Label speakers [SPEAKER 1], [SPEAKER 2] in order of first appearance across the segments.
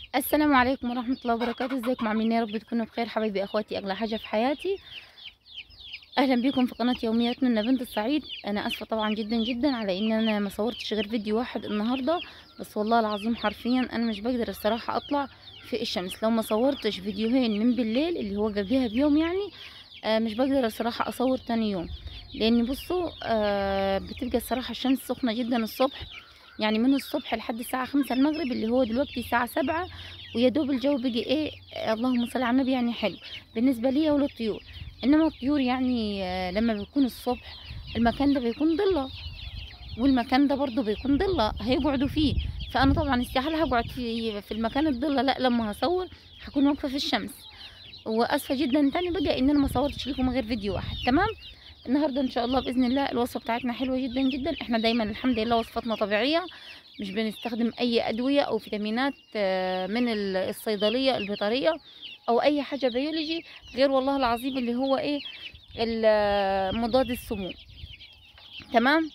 [SPEAKER 1] السلام عليكم ورحمة الله وبركاته ازيكم عاملين إيه؟ يا رب تكونوا بخير حبايبي اخواتي اغلى حاجة في حياتي اهلا بكم في قناة يومياتنا انا بنت السعيد انا اسفة طبعا جدا جدا على ان انا ما صورتش غير فيديو واحد النهاردة بس والله العظيم حرفيا انا مش بقدر الصراحة اطلع في الشمس لو ما صورتش فيديوهين من بالليل اللي هو قبلها بيوم يعني آه مش بقدر الصراحة اصور تاني يوم لان بصوا آه بتبقى الصراحة الشمس سخنة جدا الصبح يعني من الصبح لحد الساعة خمسة المغرب اللي هو دلوقتي الساعة سبعة ويا دوب الجو بقي ايه اللهم صل على النبي يعني حلو بالنسبة لي وللطيور انما الطيور يعني آه، لما بيكون الصبح المكان ده بيكون ضلة والمكان ده برضو بيكون ضلة هيقعدوا فيه فانا طبعا استحالة هقعد في في المكان الضلة لا لما هصور هكون واقفة في الشمس واسفة جدا تاني بقى ان انا ما صورتش لكم غير فيديو واحد تمام النهارده ان شاء الله باذن الله الوصفه بتاعتنا حلوه جدا جدا احنا دايما الحمد لله وصفاتنا طبيعيه مش بنستخدم اي ادويه او فيتامينات آه، من ال- الصيدليه البيطريه او اي حاجه بيولوجي غير والله العظيم اللي هو ايه ال- مضاد السموم تمام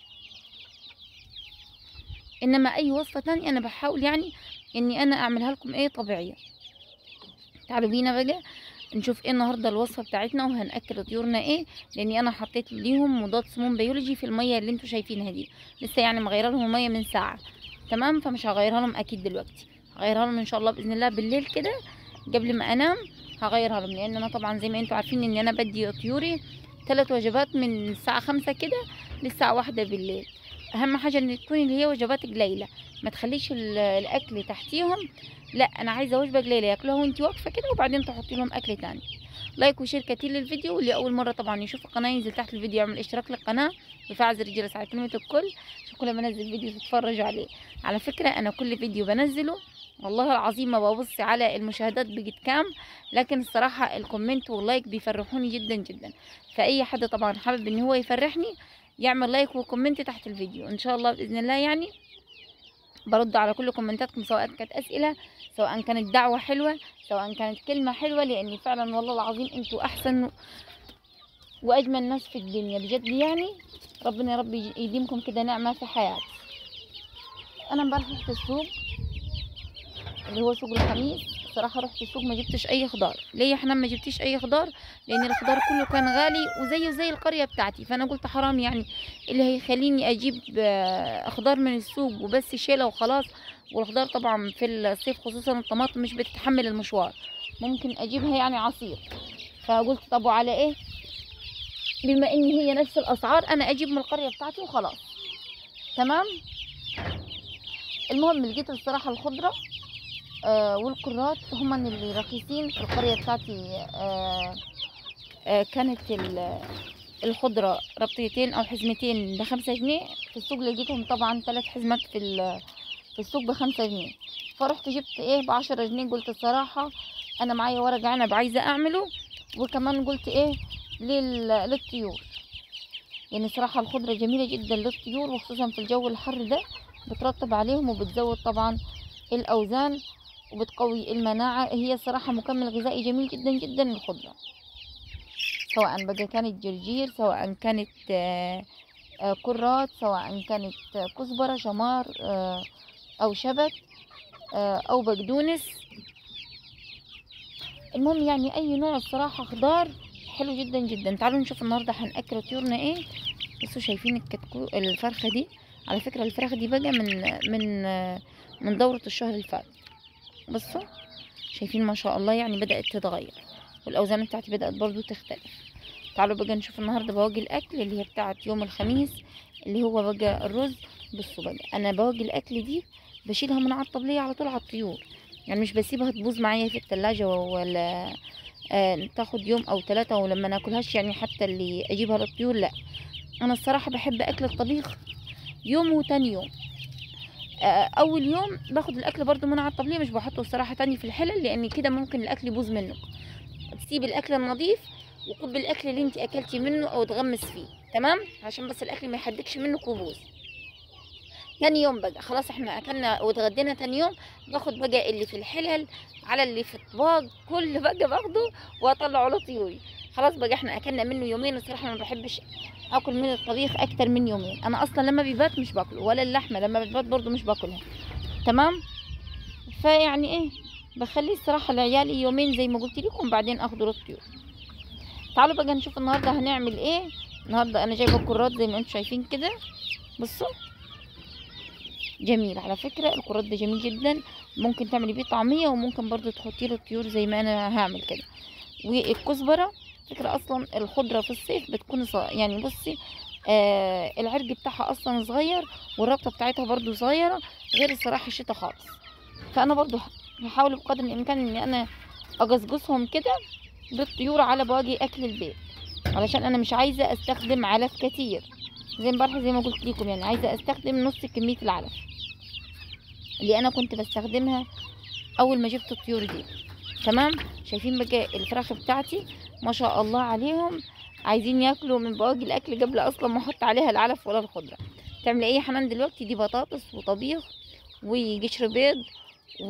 [SPEAKER 1] انما اي وصفه تانية انا بحاول يعني اني انا اعملها لكم ايه طبيعيه تعالوا بينا بقى نشوف ايه النهارده الوصفه بتاعتنا وهناكل طيورنا ايه لاني انا حطيت ليهم مضاد سموم بيولوجي في الميه اللي انتوا شايفينها دي لسه يعني مغيره لهم الميه من ساعه تمام فمش هغيرها لهم اكيد دلوقتي هغيرها لهم ان شاء الله باذن الله بالليل كده قبل ما انام هغيرها لهم لان انا طبعا زي ما انتوا عارفين ان انا بدي طيوري ثلاث وجبات من الساعه خمسة كده للساعه واحدة بالليل اهم حاجه ان تكون اللي هي وجبات قليله ما تخليش ال- الاكل تحتيهم لا انا عايزه وجبه قليله ياكلوها وانت واقفه كده وبعدين تحطي لهم اكل تاني لايك وشير كتير للفيديو واللي اول مره طبعا يشوف القناه ينزل تحت الفيديو يعمل اشتراك للقناه ويفعل زر الجرس على كلمه الكل عشان كل ما انزل فيديو تتفرجوا عليه على فكره انا كل فيديو بنزله والله العظيم ما ببص على المشاهدات بقت كام لكن الصراحه الكومنت واللايك بيفرحوني جدا جدا فاي حد طبعا حابب ان هو يفرحني يعمل لايك وكومنت تحت الفيديو ان شاء الله باذن الله يعني برد على كل كومنتاتكم سواء كانت اسئله سواء كانت دعوه حلوه سواء كانت كلمه حلوه لاني فعلا والله العظيم انتوا احسن واجمل ناس في الدنيا بجد يعني ربنا يا رب يديمكم كده نعمه في حياتي انا امبارح رحت السوق اللي هو سوق الخميس صراحه رحت السوق ما جبتش اي خضار ليه يا حنان ما جبتيش اي خضار لان الخضار كله كان غالي وزيه زي القريه بتاعتي فانا قلت حرام يعني اللي هيخليني اجيب آه، خضار من السوق وبس شيله وخلاص والخضار طبعا في الصيف خصوصا الطماطم مش بتتحمل المشوار ممكن اجيبها يعني عصير فقلت طب وعلى ايه بما ان هي نفس الاسعار انا اجيب من القريه بتاعتي وخلاص تمام المهم لقيت الصراحه الخضره آه والكرات هما اللي رخيصين في القريه بتاعتي آه آه كانت ال- الخضره ربطيتين او حزمتين بخمسة جنيه في السوق لقيتهم طبعا ثلاث حزمات في ال- في السوق بخمسة جنيه فرحت جبت ايه بعشرة جنيه قلت الصراحة انا معايا ورق عنب عايزة اعمله وكمان قلت ايه لل... للطيور يعني صراحة الخضرة جميلة جدا للطيور وخصوصا في الجو الحر ده بترطب عليهم وبتزود طبعا الاوزان وبتقوي المناعة هي صراحة مكمل غذائي جميل جدا جدا للخضرة سواء بقى كانت جرجير سواء كانت آه، آه، كرات سواء كانت آه، كزبرة شمار آه، او شبت آه، او بقدونس المهم يعني اي نوع الصراحه خضار حلو جدا جدا تعالوا نشوف النهارده هناكل طيورنا ايه بصوا شايفين الكتكو الفرخه دي على فكره الفراخ دي بقى من من آه، من دوره الشهر اللي فات بصوا شايفين ما شاء الله يعني بدات تتغير والاوزان بتاعتي بدات برضو تختلف تعالوا بقى نشوف النهارده بواقي الاكل اللي هي بتاعت يوم الخميس اللي هو بقى الرز بصوا بقى انا بواقي الاكل دي بشيلها من على الطبلية على طول على الطيور يعني مش بسيبها تبوظ معايا في التلاجة ولا آه تاخد يوم او ثلاثة ولما ناكلهاش يعني حتى اللي اجيبها للطيور لا انا الصراحة بحب اكل الطبيخ يوم وتاني يوم آه اول يوم باخد الاكل برضو من على الطبلية مش بحطه الصراحة تاني في الحلل لان كده ممكن الاكل يبوظ منك تسيب الاكل النظيف وكب الاكل اللي انت اكلتي منه او تغمس فيه تمام عشان بس الاكل ما يحدكش منك ويبوظ تاني يوم بقى خلاص احنا اكلنا واتغدينا تاني يوم باخد بقى اللي في الحلل على اللي في الطباق كل بقى باخده واطلعه لطيوري خلاص بقى احنا اكلنا منه يومين الصراحه ما بحبش اكل من الطبيخ اكتر من يومين انا اصلا لما بيبات مش باكله ولا اللحمه لما بتبات برضو مش باكلها تمام فيعني ايه بخليه الصراحه لعيالي يومين زي ما قلت لكم بعدين اخده للطيور تعالوا بقى نشوف النهارده هنعمل ايه النهارده انا جايبه كرات زي ما انتم شايفين كده بصوا جميل على فكره الكرات ده جميل جدا ممكن تعملي بيه طعميه وممكن برضو تحطي له الطيور زي ما انا هعمل كده والكزبره فكره اصلا الخضره في الصيف بتكون ص... يعني بصي آه العرج بتاعها اصلا صغير والربطه بتاعتها برضو صغيره غير الصراحه الشتا خالص فانا برضو هحاول بقدر الامكان ان انا اجزجزهم كده بالطيور على بواقي اكل البيت علشان انا مش عايزه استخدم علف كتير زي امبارح زي ما قلت لكم يعني عايزه استخدم نص كميه العلف اللي انا كنت بستخدمها اول ما جبت الطيور دي تمام شايفين بقى الفراخ بتاعتي ما شاء الله عليهم عايزين ياكلوا من بواقي الاكل قبل اصلا ما احط عليها العلف ولا الخضره تعمل ايه يا حنان دلوقتي دي بطاطس وطبيخ وقشر بيض و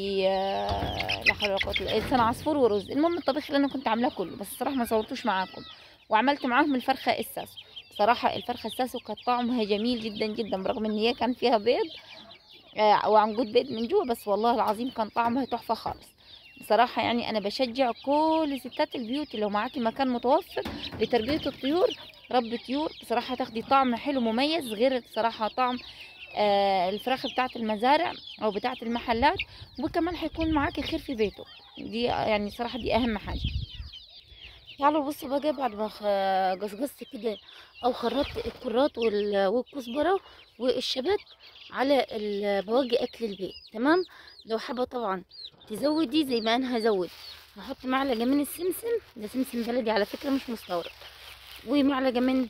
[SPEAKER 1] لا حول ولا قوه الا بالله لسان عصفور ورز المهم الطبيخ اللي انا كنت عاملاه كله بس الصراحه ما صورتوش معاكم وعملت معاهم الفرخه الساسو بصراحه الفرخه الساسو كانت طعمها جميل جدا جدا برغم ان هي كان فيها بيض آه وعنقود بيض من جوه بس والله العظيم كان طعمها تحفه خالص بصراحة يعني أنا بشجع كل ستات البيوت لو معاكي مكان متوفر لتربية الطيور رب طيور بصراحة تاخدي طعم حلو مميز غير بصراحة طعم آه الفراخ بتاعة المزارع أو بتاعة المحلات وكمان هيكون معاكي خير في بيته دي يعني صراحة دي أهم حاجة تعالوا بصوا بقى بعد ما خ- جزجزت كده أو خرطت الكرات وال- والكزبرة والشبت على ال- بواقي أكل البيت تمام لو حابة طبعا تزودي زي ما أنا هزود هحط معلقة من السمسم ده سمسم بلدي على فكرة مش مستورد ومعلقة من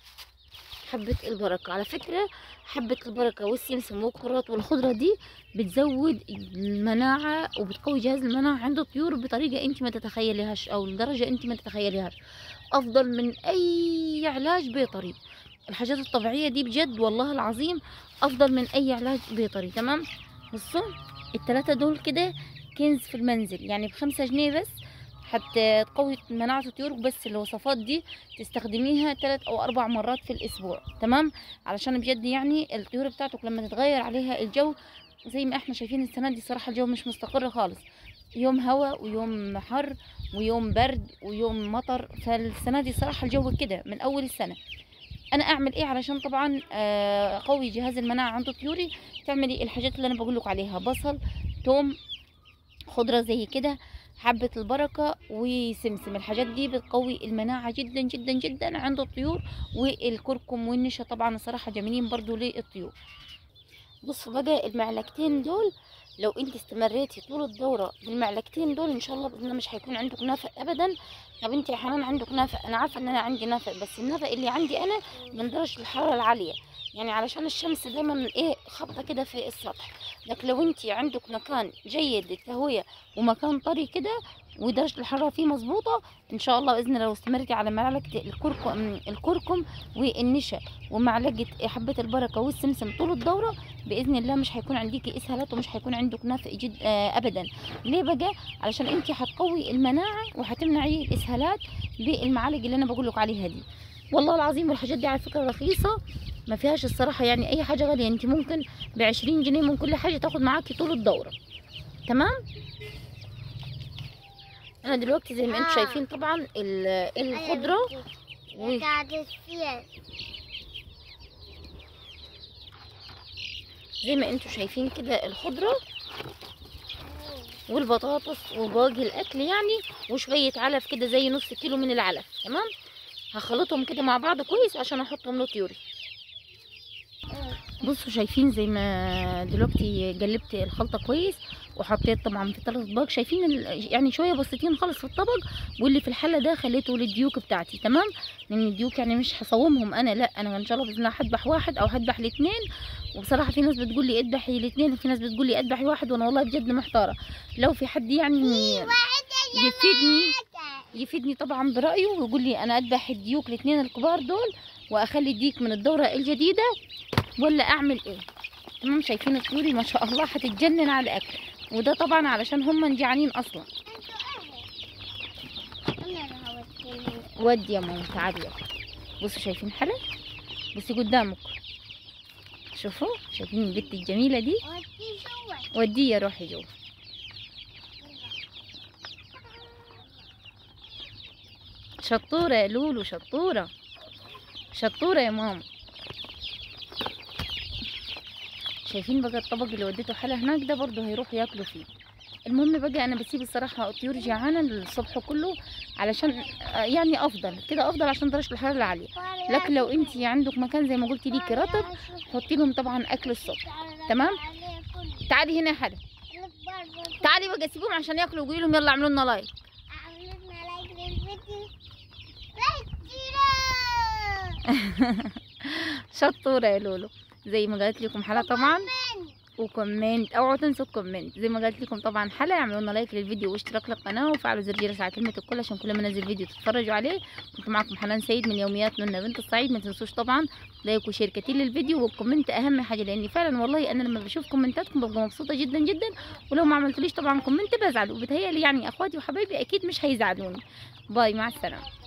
[SPEAKER 1] حبة البركة على فكرة حبة البركة والسمسم والكرات والخضرة دي بتزود المناعة وبتقوي جهاز المناعة عند الطيور بطريقة انت ما تتخيليهاش او لدرجة انت ما تتخيليهاش افضل من اي علاج بيطري الحاجات الطبيعية دي بجد والله العظيم افضل من اي علاج بيطري تمام بصوا التلاتة دول كده كنز في المنزل يعني بخمسة جنيه بس حتى تقوي مناعة الطيور بس الوصفات دي تستخدميها ثلاث او اربع مرات في الاسبوع تمام علشان بجد يعني الطيور بتاعتك لما تتغير عليها الجو زي ما احنا شايفين السنة دي صراحة الجو مش مستقر خالص يوم هوا ويوم حر ويوم برد ويوم مطر فالسنة دي صراحة الجو كده من اول السنة انا اعمل ايه علشان طبعا آه، اقوي جهاز المناعة عند طيوري تعملي الحاجات اللي انا بقولك عليها بصل توم خضرة زي كده حبة البركة وسمسم الحاجات دي بتقوي المناعة جدا جدا جدا عند الطيور والكركم والنشا طبعا الصراحة جميلين برضو للطيور بصوا بقى المعلقتين دول لو انت استمريتي طول الدورة بالمعلقتين دول ان شاء الله باذن الله مش هيكون عندك نافق ابدا طب انت يا حنان عندك نافق انا عارفة ان انا عندي نافق بس النافق اللي عندي انا من درجة الحرارة العالية يعني علشان الشمس دايما ايه خبطة كده في السطح لكن لو انت عندك مكان جيد للتهوية ومكان طري كده ودرجة الحرارة فيه مظبوطة ان شاء الله باذن الله لو استمرتي على معلقة الكركم الكركم والنشا ومعلقة حبة البركة والسمسم طول الدورة باذن الله مش هيكون عندك اسهالات ومش هيكون عندك نافق جد آه ابدا ليه بقى علشان انت هتقوي المناعة وهتمنعي الاسهالات بالمعالق اللي انا بقولك عليها دي والله العظيم والحاجات دي على فكرة رخيصة ما فيهاش الصراحة يعني اي حاجة غالية انت ممكن بعشرين جنيه من كل حاجة تاخد معاكي طول الدورة تمام انا دلوقتي زي ما انتم
[SPEAKER 2] آه.
[SPEAKER 1] شايفين طبعا ال- الخضرة و-
[SPEAKER 2] قاعدة فيها
[SPEAKER 1] زي ما انتم شايفين كده الخضرة والبطاطس وباقي الاكل يعني وشوية علف كده زي نص كيلو من العلف تمام هخلطهم كده مع بعض كويس عشان احطهم لطيوري بصوا شايفين زي ما دلوقتي قلبت الخلطة كويس وحطيت طبعا في ثلاث اطباق شايفين ال- يعني شوية بسيطين خالص في الطبق واللي في الحلة ده خليته للديوك بتاعتي تمام لان الديوك يعني مش هصومهم انا لا انا ان شاء الله باذن الله هذبح واحد او هذبح الاثنين وبصراحة في ناس بتقول لي اذبحي الاثنين وفي ناس بتقول لي اذبحي واحد وانا والله بجد محتارة لو في حد يعني يفيدني يفيدني طبعا برأيه ويقول لي انا اذبح الديوك الاثنين الكبار دول واخلي الديك من الدورة الجديدة ولا اعمل ايه تمام شايفين الطيوري ما شاء الله هتتجنن على الاكل وده طبعا علشان هم جعانين اصلا ودي يا ماما تعالي يلا. بصوا شايفين حلا بصي قدامك شوفوا شايفين البت الجميلة دي وديه روحي جوا شطورة يا لولو شطورة شطورة يا ماما شايفين بقى الطبق اللي وديته حلا هناك ده برضه هيروحوا ياكلوا فيه المهم بقى انا بسيب الصراحه الطيور جعانه الصبح كله علشان آه، يعني افضل كده افضل عشان درجه الحراره عاليه لكن لو انت عندك مكان زي ما قلتي ليكي رطب حطي لهم طبعا اكل الصبح تمام تعالي هنا يا حلا تعالي بقى سيبهم عشان ياكلوا وقولي لهم يلا اعملوا لنا لايك شطوره يا لولو زي ما قالت لكم حلا طبعا وكومنت اوعوا تنسوا الكومنت زي ما قلت لكم طبعا حلا اعملوا لنا لايك للفيديو واشتراك للقناه وفعلوا زر الجرس على كلمه الكل عشان كل ما انزل فيديو تتفرجوا عليه كنت معكم حنان سيد من يوميات نونا بنت الصعيد ما تنسوش طبعا لايك وشير كتير للفيديو والكومنت اهم حاجه لاني فعلا والله انا لما بشوف كومنتاتكم ببقى مبسوطه جدا جدا ولو ما عملتوليش طبعا كومنت بزعل وبتهيألي يعني اخواتي وحبايبي اكيد مش هيزعلوني باي مع السلامه